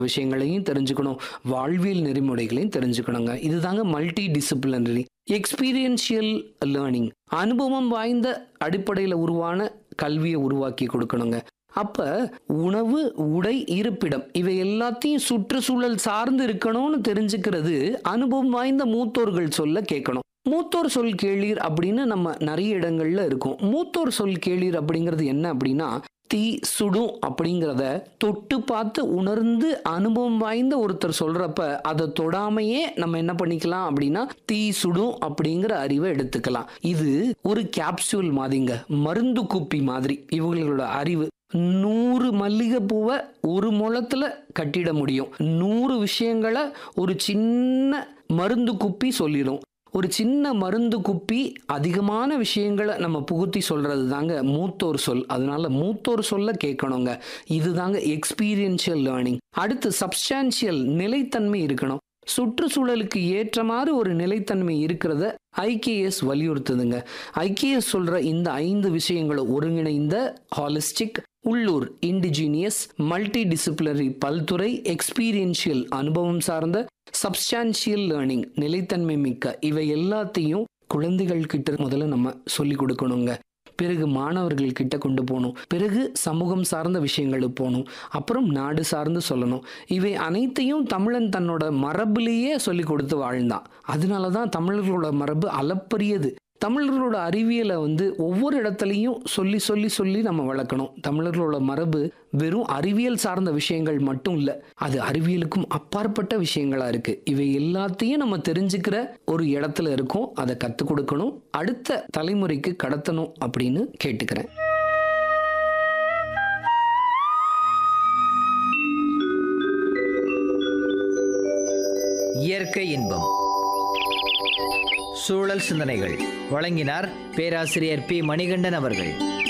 விஷயங்களையும் தெரிஞ்சுக்கணும் வாழ்வியல் நெறிமுறைகளையும் தெரிஞ்சுக்கணுங்க இதுதாங்க மல்டி டிசிப்ளினரி எக்ஸ்பீரியன்ஷியல் லேர்னிங் அனுபவம் வாய்ந்த அடிப்படையில் உருவான கல்வியை உருவாக்கி கொடுக்கணுங்க அப்ப உணவு உடை இருப்பிடம் இவை எல்லாத்தையும் சுற்றுச்சூழல் சார்ந்து இருக்கணும்னு தெரிஞ்சுக்கிறது அனுபவம் வாய்ந்த மூத்தோர்கள் சொல்ல கேட்கணும் மூத்தோர் சொல் கேளீர் அப்படின்னு நம்ம நிறைய இடங்கள்ல இருக்கும் மூத்தோர் சொல் கேளீர் அப்படிங்கிறது என்ன அப்படின்னா தீ சுடும் அப்படிங்கிறத தொட்டு பார்த்து உணர்ந்து அனுபவம் வாய்ந்த ஒருத்தர் சொல்றப்ப அதை தொடாமையே நம்ம என்ன பண்ணிக்கலாம் அப்படின்னா தீ சுடும் அப்படிங்கிற அறிவை எடுத்துக்கலாம் இது ஒரு கேப்சூல் மாதிரிங்க மருந்து குப்பி மாதிரி இவங்களோட அறிவு நூறு மல்லிகை பூவை ஒரு முளத்துல கட்டிட முடியும் நூறு விஷயங்களை ஒரு சின்ன மருந்து குப்பி சொல்லிடும் ஒரு சின்ன மருந்து குப்பி அதிகமான விஷயங்களை நம்ம புகுத்தி சொல்றது தாங்க மூத்தோர் சொல் அதனால மூத்தோர் சொல்ல கேட்கணுங்க இதுதாங்க எக்ஸ்பீரியன்ஷியல் லேர்னிங் அடுத்து சப்ஸ்டான்ஷியல் நிலைத்தன்மை இருக்கணும் சுற்றுச்சூழலுக்கு ஏற்ற மாதிரி ஒரு நிலைத்தன்மை இருக்கிறத ஐகேஎஸ் வலியுறுத்துதுங்க ஐகேஎஸ் சொல்ற இந்த ஐந்து விஷயங்களை ஒருங்கிணைந்த ஹாலிஸ்டிக் உள்ளூர் இண்டிஜீனியஸ் மல்டி டிசிப்ளினரி பல்துறை எக்ஸ்பீரியன்ஷியல் அனுபவம் சார்ந்த சப்ஸ்டான்ஷியல் லேர்னிங் நிலைத்தன்மை மிக்க இவை எல்லாத்தையும் குழந்தைகள் கிட்ட முதல்ல நம்ம சொல்லி கொடுக்கணுங்க பிறகு மாணவர்கள் கிட்ட கொண்டு போகணும் பிறகு சமூகம் சார்ந்த விஷயங்களுக்கு போகணும் அப்புறம் நாடு சார்ந்து சொல்லணும் இவை அனைத்தையும் தமிழன் தன்னோட மரபுலேயே சொல்லி கொடுத்து வாழ்ந்தான் அதனால தான் தமிழர்களோட மரபு அளப்பரியது தமிழர்களோட அறிவியலை வந்து ஒவ்வொரு இடத்துலையும் சொல்லி சொல்லி சொல்லி நம்ம வளர்க்கணும் தமிழர்களோட மரபு வெறும் அறிவியல் சார்ந்த விஷயங்கள் மட்டும் இல்லை அது அறிவியலுக்கும் அப்பாற்பட்ட விஷயங்களா இருக்கு இவை எல்லாத்தையும் நம்ம தெரிஞ்சுக்கிற ஒரு இடத்துல இருக்கோம் அதை கற்றுக் கொடுக்கணும் அடுத்த தலைமுறைக்கு கடத்தணும் அப்படின்னு கேட்டுக்கிறேன் இயற்கை இன்பம் சூழல் சிந்தனைகள் வழங்கினார் பேராசிரியர் பி மணிகண்டன் அவர்கள்